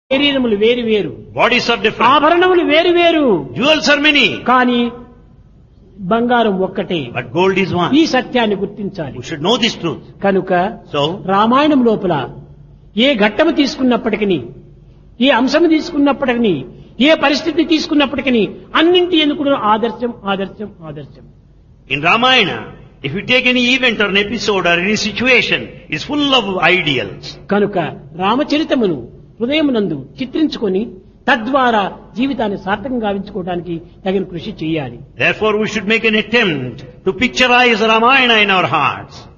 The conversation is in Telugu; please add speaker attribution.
Speaker 1: శరీరములు వేరు వేరు
Speaker 2: Bodies are different.
Speaker 1: ఆభరణములు వేరు వేరు
Speaker 2: Jewels are many.
Speaker 1: కానీ బంగారం ఒక్కటే
Speaker 2: But gold is one.
Speaker 1: ఈ సత్యాన్ని గుర్తించాలి
Speaker 2: We should know this truth.
Speaker 1: కనుక
Speaker 2: So,
Speaker 1: రామాయణం లోపల ఏ ఘట్టము తీసుకున్నప్పటికీ ఏ అంశము తీసుకున్నప్పటికీ ఏ పరిస్థితి తీసుకున్నప్పటికీ అన్నింటి ఎందుకు ఆదర్శం ఆదర్శం ఆదర్శం
Speaker 2: in Ramayana, if you take any event or an episode or any situation, it's full of ideals.
Speaker 1: కనుక రామచరితమును హృదయమునందు చిత్రించుకొని తద్వారా జీవితాన్ని సార్థకంగా గావించుకోవడానికి తగిన కృషి చేయాలి
Speaker 2: Therefore, we should make an attempt to picturize Ramayana in our hearts.